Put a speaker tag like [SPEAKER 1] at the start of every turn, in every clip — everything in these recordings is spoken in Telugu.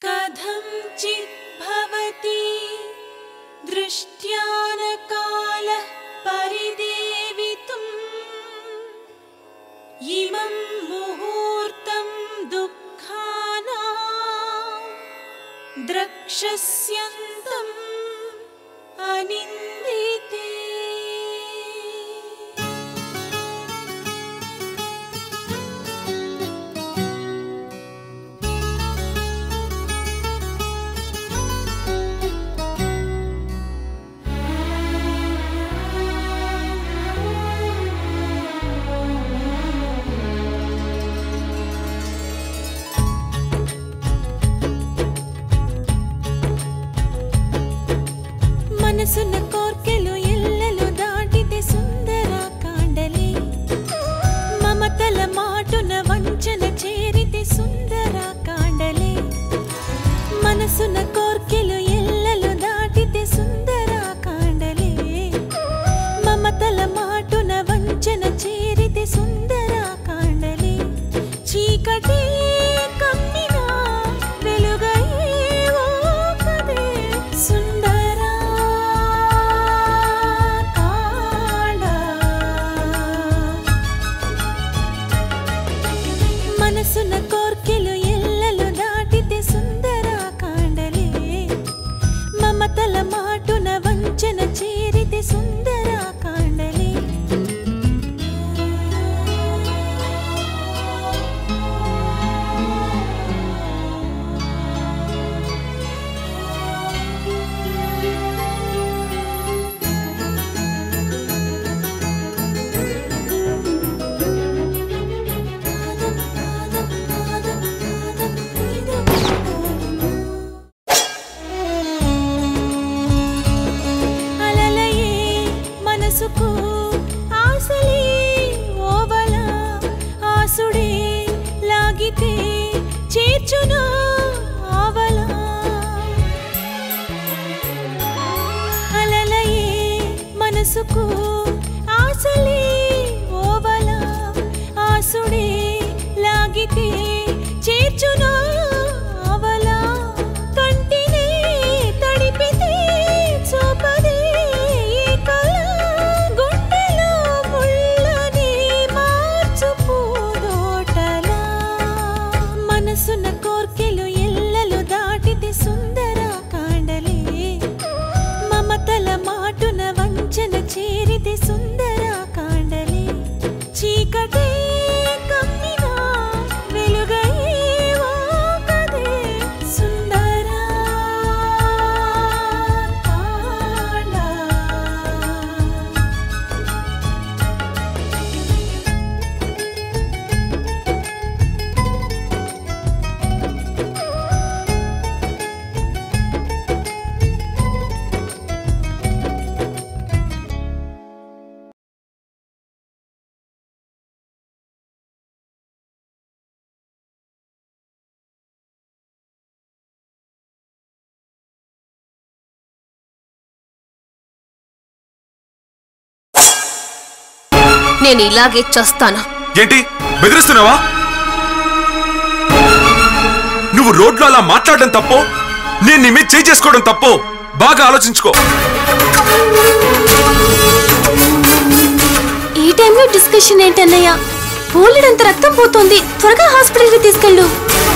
[SPEAKER 1] कथञ्चित् भवति दृष्ट्यानकालः परिदेवितुम् इमं मुहूर्तं दुःखाना द्रक्षस्यन्तम् अनिन्दिते మనసున్న కోర్కెలు ఎల్లలు దాటితే సుందర కాండలే మమతల మాటున వంచన చేరితే సుందర కాండలే మనసున్న కోర్కెలు ఎల్లలు దాటితే సుందర కాండలే మమతల మాటున వంచన చేరితే సుందర కాండలే చీకటి కమ్మినా వెలుగయ్యేవో కదే సుందర కాండ మనసున కోర్కెలు ఎల్లలు దాటితే సుందర కాండలే మమతల మాటున వంచన చేరితే సుందర కాండలే అలలయే మనసుకు ఆశలే ఓవల ఆసుడే లాగితే చేర్చును ఆవల అలలయే మనసుకు ఆశలే ఓవల ఆసుడే లాగితే చేర్చును ఆవల కంటినే తడిపితే చూపదే ఈ కళ గుండెలో ముళ్ళని మార్చు పూదోటలా మనసున కోర్కెలు ఎల్లలు దాటితే సుందర కాండలే మమతల మాటున వంచన చేరితే సుందర కాండలే చీకటే కమ్మినా వెలుగయ్యేవో కదే సుందర కాండ
[SPEAKER 2] నేను ఇలాగే చస్తాను
[SPEAKER 3] ఏంటి బెదిరిస్తున్నావా నువ్వు రోడ్లో అలా మాట్లాడడం తప్పో నేను నీ మీద చేయి చేసుకోవడం తప్పో బాగా ఆలోచించుకో
[SPEAKER 2] ఈ టైంలో డిస్కషన్ ఏంటన్నయ్య పోలేడంత రక్తం పోతోంది త్వరగా హాస్పిటల్కి తీసుకెళ్ళు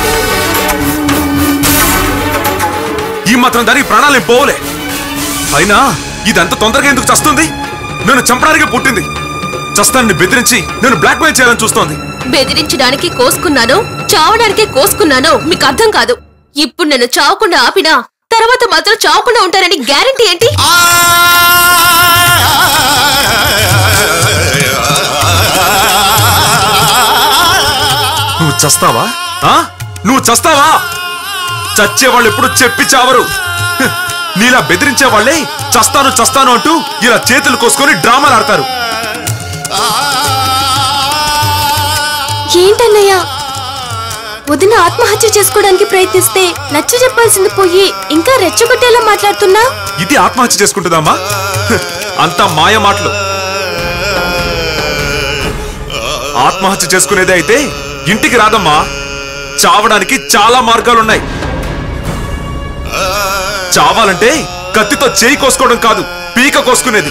[SPEAKER 3] ఈ మాత్రం దానికి ప్రాణాలేం పోవలే అయినా ఇదంత తొందరగా ఎందుకు చస్తుంది నన్ను చంపడానికి పుట్టింది చస్తాన్ని బెదిరించి నన్ను బ్లాక్మెయిల్ చేయాలని చూస్తోంది
[SPEAKER 2] బెదిరించడానికి కోసుకున్నానో చావడానికి కోసుకున్నానో మీకు అర్థం కాదు ఇప్పుడు నన్ను చావకుండా ఆపినా తర్వాత మాత్రం చావకుండా ఉంటారని గ్యారంటీ ఏంటి
[SPEAKER 3] నువ్వు చస్తావా ఆ? నువ్వు చస్తావా చచ్చే వాళ్ళు ఎప్పుడు చెప్పి చావరు హ్, నీలా బెదిరించే వాళ్ళే చస్తాను చస్తాను అంటూ ఇలా చేతులు కోసుకొని డ్రామాలు ఆడతారు
[SPEAKER 2] ఏంటన్నయ్య వదిన ఆత్మహత్య చేసుకోవడానికి ప్రయత్నిస్తే నచ్చ చెప్పాల్సింది పోయి ఇంకా రెచ్చగొట్టేలా మాట్లాడుతున్నా
[SPEAKER 3] ఇది ఆత్మహత్య చేసుకుంటుందమ్మా హ్, అంతా మాయ మాటలు ఆత్మహత్య చేసుకునేదే అయితే ఇంటికి రాదమ్మా చావడానికి చాలా మార్గాలున్నాయి చావాలంటే కత్తితో చేయి కోసుకోవడం కాదు పీక కోసుకునేది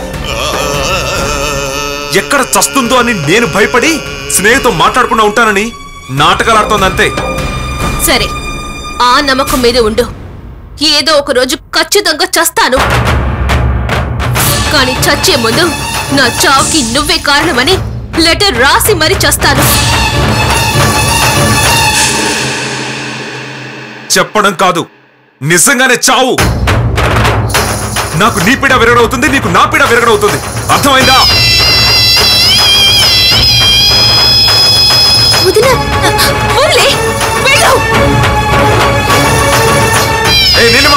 [SPEAKER 3] ఎక్కడ చస్తుందో అని నేను భయపడి స్నేహితో మాట్లాడకుండా ఉంటానని నాటకాలు ఆడుతోందంతే
[SPEAKER 2] సరే ఆ నమ్మకం మీద ఉండు ఏదో ఒక రోజు ఖచ్చితంగా చస్తాను కానీ చచ్చే ముందు నా చావుకి నువ్వే కారణమని లెటర్ రాసి మరీ చస్తాను
[SPEAKER 3] చెప్పడం కాదు నిజంగానే చావు నాకు నీ పీడ విరగడవుతుంది నీకు నా పీడ విరగడవుతుంది అర్థమైందా
[SPEAKER 2] వదిన వదిలే వెళ్ళు
[SPEAKER 3] ఏ నిన్నమా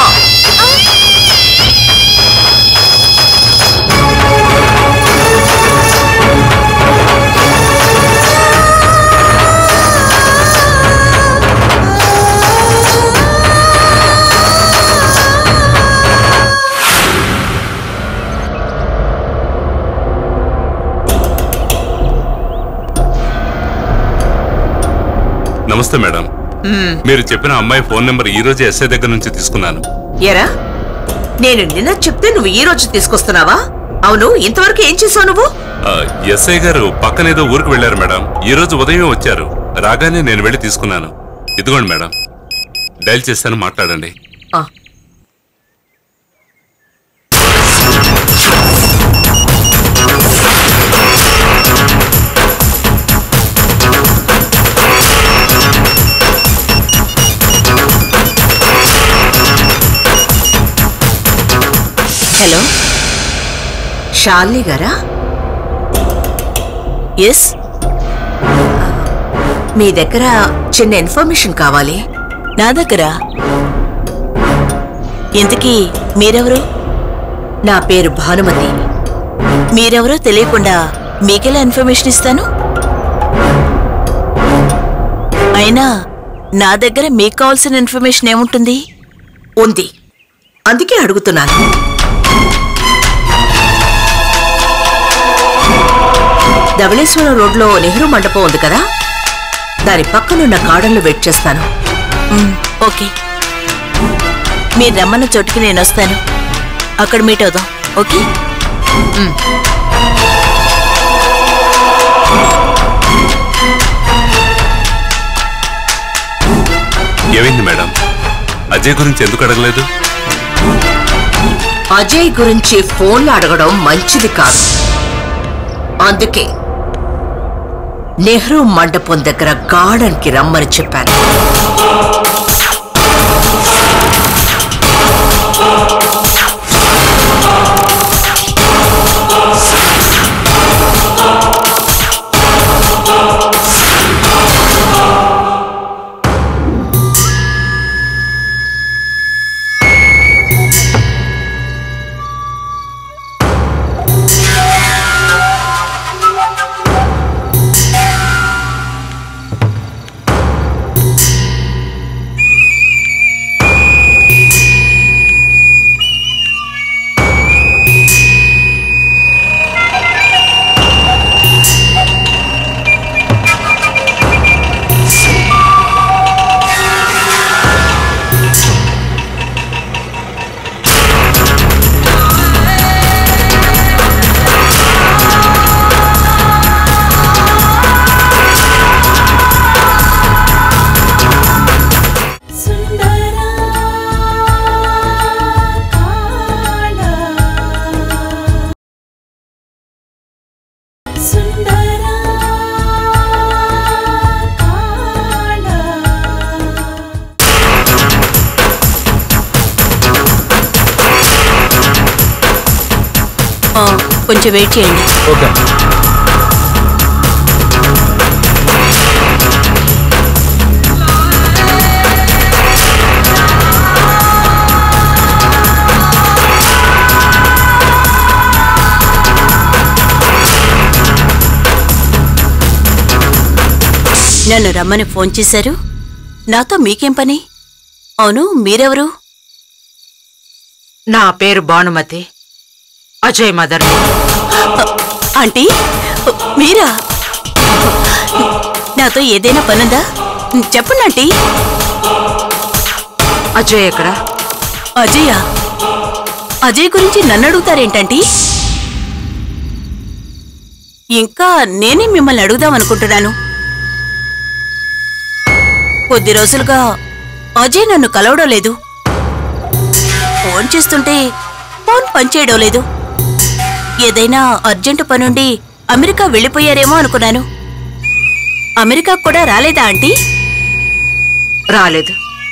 [SPEAKER 4] నమస్తే మేడం మీరు చెప్పిన అమ్మాయి ఫోన్ నెంబర్ ఈ రోజు ఎస్ఐ దగ్గర నుంచి తీసుకున్నాను
[SPEAKER 5] ఎరా నేను నిన్న చెప్తే నువ్వు ఈ రోజు తీసుకొస్తున్నావా అవును ఇంతవరకు ఏం చేసావు నువ్వు
[SPEAKER 4] ఆ, ఎస్ఐ గారు పక్కనేదో ఊరికి వెళ్ళారు మేడం ఈ రోజు ఉదయం వచ్చారు రాగానే నేను వెళ్ళి తీసుకున్నాను ఇదిగోండి మేడం డైల్ చేస్తాను మాట్లాడండి
[SPEAKER 5] ఆ, హలో షాలిని గారా ఎస్ మీ దగ్గర చిన్న ఇన్ఫర్మేషన్ కావాలి
[SPEAKER 6] నా దగ్గర ఇంతకీ మీరెవరు
[SPEAKER 5] నా పేరు భానుమతి
[SPEAKER 6] మీరెవరో తెలియకుండా మీకెలా ఇన్ఫర్మేషన్ ఇస్తాను అయినా నా దగ్గర మీకు కావాల్సిన ఇన్ఫర్మేషన్ ఏముంటుంది
[SPEAKER 5] ఉంది అందుకే అడుగుతున్నాను ధవళేశ్వరం రోడ్లో నెహ్రూ మండపం ఉంది కదా దాని పక్కనున్న గార్డెన్లో వెయిట్ చేస్తాను
[SPEAKER 6] మ్, ఓకే మీరు రమ్మన్న చోటుకి నేను వస్తాను అక్కడ మీట్ అవుదాం ఓకే
[SPEAKER 4] ఏమైంది మేడం అజయ్ గురించి ఎందుకు అడగలేదు
[SPEAKER 5] అజయ్ గురించి ఫోన్లో అడగడం మంచిది కాదు అందుకే నెహ్రూ మండపం దగ్గర గార్డెన్ కి రమ్మని చెప్పాను
[SPEAKER 1] సుందరా కాళ సుందరా కాళ
[SPEAKER 6] ఆ, కొంచెం వెయిట్ చేయండి
[SPEAKER 7] ఓకే
[SPEAKER 6] నన్ను రమ్మని ఫోన్ చేశారు నాతో మీకేం పని అవును మీరెవరు
[SPEAKER 8] నా పేరు భానుమతి అజయ్ మదర్
[SPEAKER 6] ఆంటీ మీరా నాతో ఏదైనా పనుందా చెప్పండి ఆంటీ
[SPEAKER 8] అజయ్ ఎక్కడ
[SPEAKER 6] అజయ అజయ్ గురించి నన్ను అడుగుతారేంటంటీ ఇంకా నేనే మిమ్మల్ని అడుగుదాం అనుకుంటున్నాను కొద్ది రోజులుగా అజయ్ నన్ను కలవడం లేదు ఫోన్ చేస్తుంటే ఫోన్ పనిచేయడం లేదు ఏదైనా అర్జెంటు పనుండి అమెరికా వెళ్ళిపోయారేమో అనుకున్నాను అమెరికా కూడా రాలేదా ఆంటీ
[SPEAKER 8] రాలేదు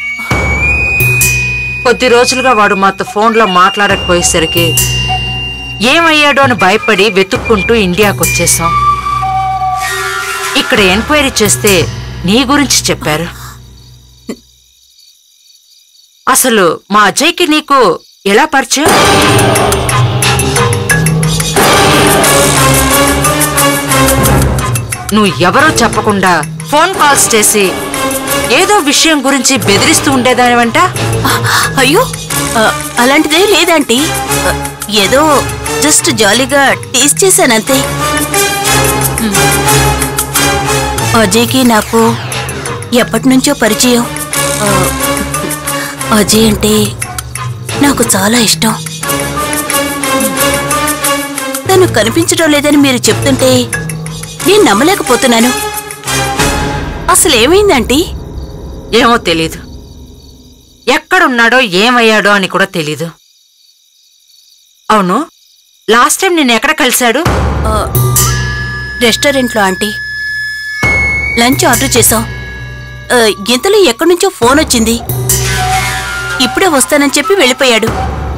[SPEAKER 8] కొద్ది రోజులుగా వాడు మాతో ఫోన్లో మాట్లాడకపోయేసరికి ఏమయ్యాడో అని భయపడి వెతుక్కుంటూ ఇండియాకు వచ్చేసాం ఇక్కడ ఎంక్వైరీ చేస్తే నీ గురించి చెప్పారు అసలు మా అజయ్కి నీకు ఎలా పరిచయం నువ్వు ఎవరో చెప్పకుండా ఫోన్ కాల్స్ చేసి ఏదో విషయం గురించి బెదిరిస్తూ ఉండేదానివంట
[SPEAKER 6] అయ్యో ఆ, అలాంటిదే లేదంటీ ఆ, ఏదో జస్ట్ జాలీగా టేస్ట్ చేశానంతే మ్. అజయ్కి నాకు ఎప్పటి నుంచో పరిచయం ఆ, అజయ్ అంటే నాకు చాలా ఇష్టం తను కనిపించడం లేదని మీరు చెప్తుంటే నేను నమ్మలేకపోతున్నాను అసలు ఏమైందంటీ
[SPEAKER 8] ఏమో తెలీదు ఎక్కడున్నాడో ఏమయ్యాడో అని కూడా తెలీదు అవును లాస్ట్ టైం నేను ఎక్కడ కలిశాడు
[SPEAKER 6] ఆ, రెస్టారెంట్లో ఆంటీ లంచ్ ఆర్డర్ చేసాం ఆ, ఇంతలో ఎక్కడి నుంచో ఫోన్ వచ్చింది ఇప్పుడే వస్తానని చెప్పి వెళ్ళిపోయాడు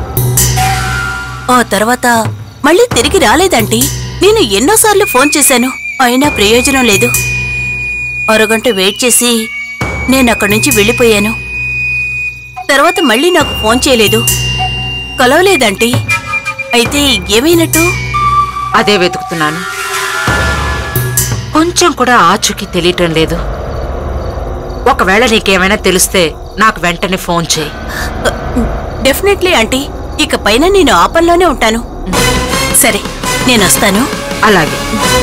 [SPEAKER 6] ఆ తర్వాత మళ్ళీ తిరిగి రాలేదంటీ నేను ఎన్నోసార్లు ఫోన్ చేశాను అయినా ప్రయోజనం లేదు అరగంట వెయిట్ చేసి నేను అక్కడి నుంచి వెళ్ళిపోయాను తర్వాత మళ్ళీ నాకు ఫోన్ చేయలేదు కలవలేదంటీ అయితే ఏమైనట్టు
[SPEAKER 8] అదే వెతుకుతున్నాను కొంచెం కూడా ఆచూకీ తెలియటం లేదు ఒకవేళ నీకేమైనా తెలిస్తే నాకు వెంటనే ఫోన్ చేయి
[SPEAKER 6] డెఫినెట్లీ ఆంటీ ఇక పైన నేను ఆ పనిలోనే ఉంటాను సరే నేను వస్తాను
[SPEAKER 8] అలాగే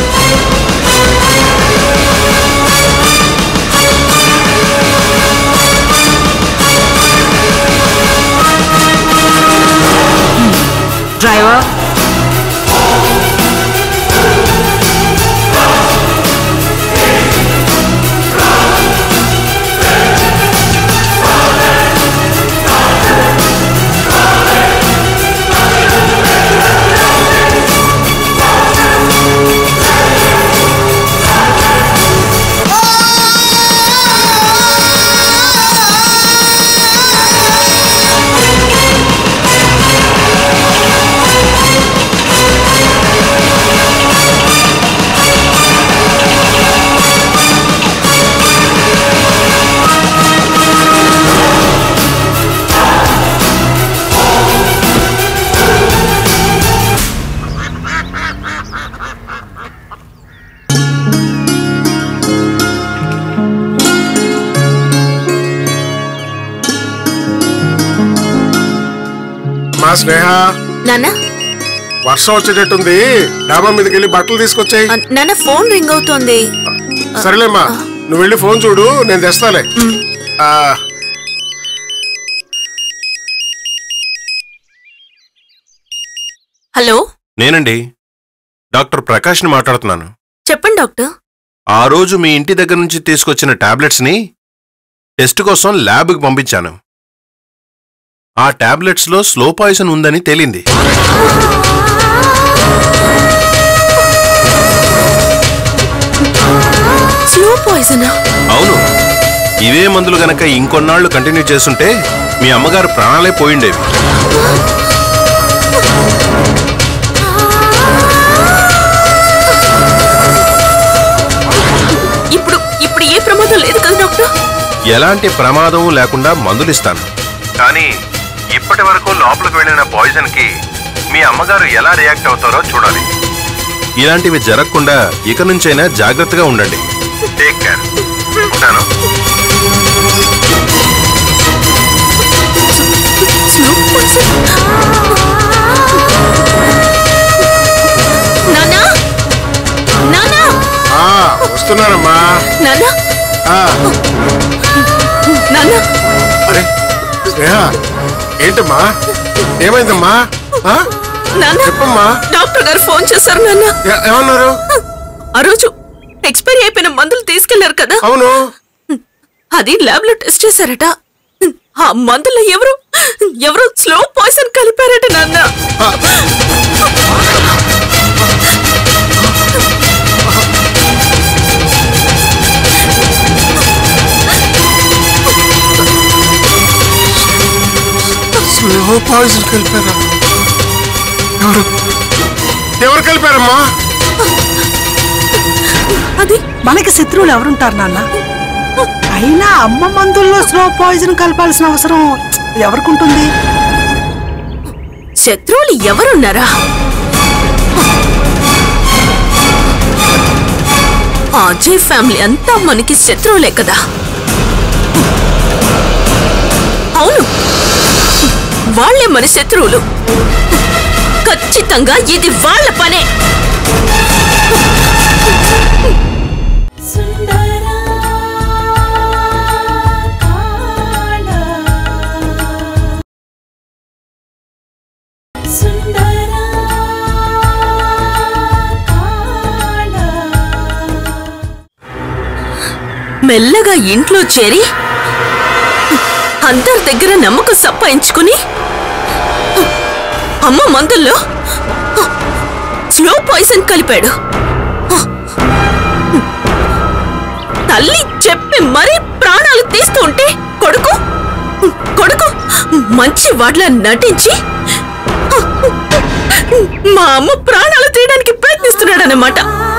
[SPEAKER 8] డ్రైవర్
[SPEAKER 7] మా స్నేహ
[SPEAKER 2] నాన్న
[SPEAKER 7] వర్షం వచ్చేటట్టుంది డాబా మీదకి వెళ్ళి బట్టలు తీసుకొచ్చాయి
[SPEAKER 2] నాన్న ఫోన్ రింగ్ అవుతోంది
[SPEAKER 7] సరేలేమ్మా నువ్వు వెళ్ళి ఫోన్ చూడు నేను తెస్తాలే ఆ,
[SPEAKER 2] హలో
[SPEAKER 9] నేనండి డాక్టర్ ప్రకాష్ని మాట్లాడుతున్నాను
[SPEAKER 2] చెప్పండి డాక్టర్
[SPEAKER 9] ఆ రోజు మీ ఇంటి దగ్గర నుంచి తీసుకొచ్చిన టాబ్లెట్స్ని టెస్ట్ కోసం ల్యాబ్కి పంపించాను ఆ టాబ్లెట్స్లో స్లో పాయిజన్ ఉందని తేలింది
[SPEAKER 2] స్లో పాయిజనా
[SPEAKER 9] అవును ఇవే మందులు గనక ఇంకొన్నాళ్లు కంటిన్యూ చేస్తుంటే మీ అమ్మగారు ప్రాణాలే పోయిండేవి
[SPEAKER 2] ఇప్పుడు ఇప్పుడు ఏ ప్రమాదం లేదు కదా డాక్టర్
[SPEAKER 9] ఎలాంటి ప్రమాదం లేకుండా మందులిస్తాను కానీ ఇప్పటి వరకు లోపలికి వెళ్ళిన పాయిజన్ కి మీ అమ్మగారు ఎలా రియాక్ట్ అవుతారో చూడాలి ఇలాంటివి జరగకుండా ఇక నుంచైనా జాగ్రత్తగా ఉండండి టేక్ కేర్ ఉంటాను
[SPEAKER 2] స్లో పాయిజన్ నాన్నా నాన్నా
[SPEAKER 7] ఆ, వస్తున్నానమ్మా
[SPEAKER 2] నాన్నా
[SPEAKER 7] ఆ,
[SPEAKER 2] నాన్నా
[SPEAKER 7] అరే స్నేహ ఏంటమ్మా ఏమైందమ్మా ఆ?
[SPEAKER 6] నాన్న
[SPEAKER 7] చెప్పమ్మా
[SPEAKER 6] డాక్టర్ గారు ఫోన్ చేశారు నాన్న
[SPEAKER 7] ఏ- ఏమన్నారు
[SPEAKER 6] ఆ రోజు ఎక్స్పైరీ అయిపోయిన మందులు తీసుకెళ్లారు కదా
[SPEAKER 7] అవును
[SPEAKER 6] అది ల్యాబ్ లో టెస్ట్ చేశారట ఆ మందుల్లో ఎవరు ఎవరు స్లో పాయిజన్ కలిపారట నాన్న
[SPEAKER 7] స్లో పాయిజన్ కలిపారా ఎవరు ఎవరు కలిపారమ్మా
[SPEAKER 6] అది
[SPEAKER 10] మనకి శత్రువులు ఎవరుంటారు నాన్న అయినా అమ్మ మందుల్లో స్లో పాయిజన్ కలపాల్సిన అవసరం ఎవరికుంటుంది
[SPEAKER 6] శత్రువులు ఎవరున్నారా ఆ అజయ్ ఫ్యామిలీ అంతా మనకి శత్రువులే కదా అవును వాళ్ళే మన శత్రువులు ఖచ్చితంగా ఇది వాళ్ళ పనే
[SPEAKER 1] సుందరా కాళ సుందరా కాళ
[SPEAKER 6] మెల్లగా ఇంట్లో చేరి అందరి దగ్గర నమ్మకం సంపాదించుకుని అమ్మ మందుల్లో స్లో పాయిజన్ కలిపాడు తల్లి చెప్పి మరీ ప్రాణాలు తీస్తూ ఉంటే కొడుకు కొడుకు మంచి వాడ్ల నటించి మా అమ్మ ప్రాణాలు తీయడానికి ప్రయత్నిస్తున్నాడన్నమాట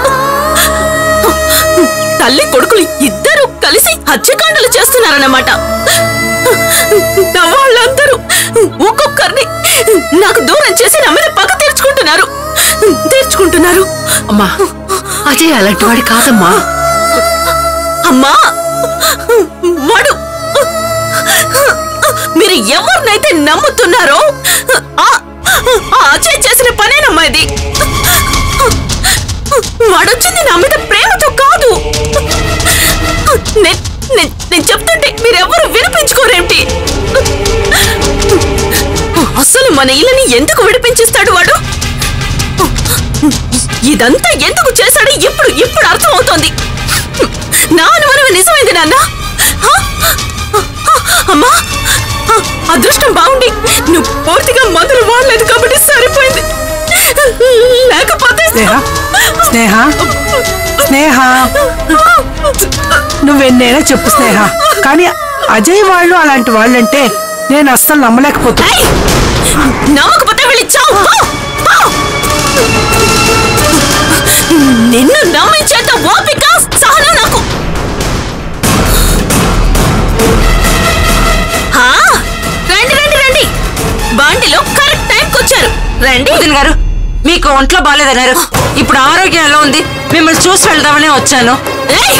[SPEAKER 6] తల్లి కొడుకులు ఇద్దరు కలిసి హత్యకాండలు చేస్తున్నారన్నమాట నా వాళ్ళందరూ ఒక్కొక్కరిని నాకు దూరం చేసి నా మీద పగ తీర్చుకుంటున్నారు తీర్చుకుంటున్నారు
[SPEAKER 8] అమ్మా అజయ్ అలాంటి వాడి కాదమ్మా
[SPEAKER 6] అమ్మా వాడు మీరు ఎవరినైతే నమ్ముతున్నారో ఆ ఆ అజయ్ చేసిన పనేనమ్మా ఇది వాడొచ్చింది నా మీద ప్రేమతో కాదు నే- నే- నేను చెప్తుంటే మీరెవ్వరు వినిపించుకోరేంటి అసలు మన ఇల్లుని ఎందుకు విడిపించిస్తాడు వాడు ఇదంతా ఎందుకు చేశాడు ఇప్పుడు ఇప్పుడు అర్థమవుతోంది నా అనుమానం నిజమైంది నాన్న హ? అమ్మా హ, అదృష్టం బాగుండి నువ్వు పూర్తిగా మందులు వాడలేదు కాబట్టి సరిపోయింది లేకపోతే
[SPEAKER 10] స్నేహ స్నేహ స్నేహ నువ్వెన్నైనా చెప్పు స్నేహ కానీ అజయ్ వాళ్ళు అలాంటి వాళ్ళంటే నేను అస్సలు నమ్మలేకపోతున్నా
[SPEAKER 6] ఏయ్! నమ్మకపోతే వెళ్ళి చావు పో! పో! నిన్ను నమ్మించేంత ఓపిక సహనం నాకు హా, రండి రండి రండి బండిలో కరెక్ట్ టైంకి వచ్చారు రండి
[SPEAKER 8] వదిన గారు మీకు ఒంట్లో బాగాలేదన్నారు ఇప్పుడు ఆరోగ్యం ఎలా ఉంది మిమ్మల్ని చూసి వెళ్దామని వచ్చాను
[SPEAKER 6] ఏయ్!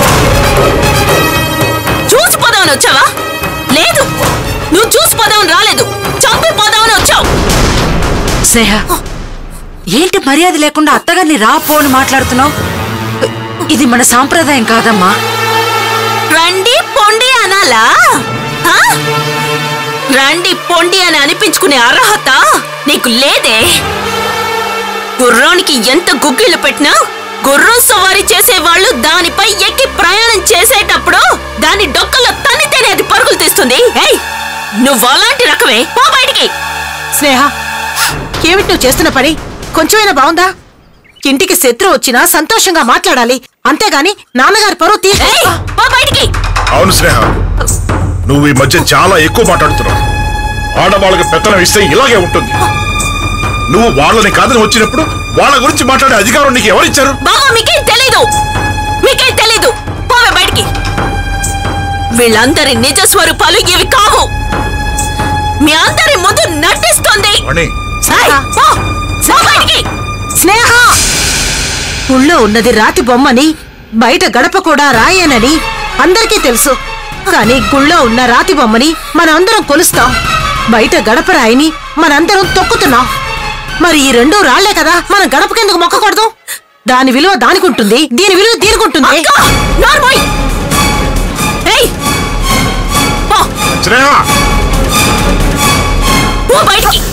[SPEAKER 6] చూసి పోదామని వచ్చావా లేదు నువ్వు చూసి పోదామని రాలేదు చంపి పోదామని వచ్చావు
[SPEAKER 8] స్నేహ ఏంటి మర్యాద లేకుండా అత్తగారిని రా పో అని మాట్లాడుతున్నావు ఇది మన సాంప్రదాయం కాదమ్మా
[SPEAKER 6] రండి పొండి అనాలా ఆ? రండి పొండి అని అనిపించుకునే అర్హత నీకు లేదే గుర్రానికి ఎంత గుగ్గిళ్ళు పెట్టినా గుర్రం సవారీ చేసేవాళ్ళు దానిపై ఎక్కి ప్రయాణం చేసేటప్పుడు దాని డొక్కలో తన్నితేనే అది పరుగులు తీస్తుంది ఏయ్ నువ్వు అలాంటి రకమే పో బయటికి
[SPEAKER 10] స్నేహ ఏమిటి నువ్వు చేస్తున్న పని కొంచెమైనా బాగుందా ఇంటికి శత్రువు వచ్చినా సంతోషంగా మాట్లాడాలి అంతేగాని నాన్నగారి పరువు తీ
[SPEAKER 6] ఏయ్ పో బయటికి
[SPEAKER 11] అవును స్నేహ నువ్వు ఈ మధ్య చాలా ఎక్కువ మాట్లాడుతున్నావు ఆడవాళ్ళకి పెత్తనం ఇస్తే ఇలాగే ఉంటుంది నువ్వు వాళ్ళని కాదని వచ్చినప్పుడు వాళ్ళ గురించి మాట్లాడే అధికారం నీకు ఎవరిచ్చారు
[SPEAKER 6] బాబా మీకేం తెలీదు మీకేం తెలీదు పోవే బయటికి వీళ్ళందరి నిజ స్వరూపాలు ఇవి కావు మీ అందరి ముందు నటిస్తోంది
[SPEAKER 11] మణి
[SPEAKER 6] ఏయ్, పో, పో బయటికి
[SPEAKER 10] స్నేహ ఊళ్ళో ఉన్నది రాతి బొమ్మని బయట గడప కూడా రాయేనని అందరికీ తెలుసు కానీ గుళ్ళో ఉన్న రాతి బొమ్మని మనందరం కొలుస్తాం బయట గడప రాయిని మనందరం తొక్కుతున్నాం మరి ఈ రెండు రాళ్లే కదా మనం గడపకెందుకు మొక్కకూడదు దాని విలువ దానికి ఉంటుంది దీని విలువ దీనికి ఉంటుంది
[SPEAKER 6] అక్క, నోర్మోయ్. ఏయ్, పో,
[SPEAKER 11] స్నేహ
[SPEAKER 6] పో బయటికి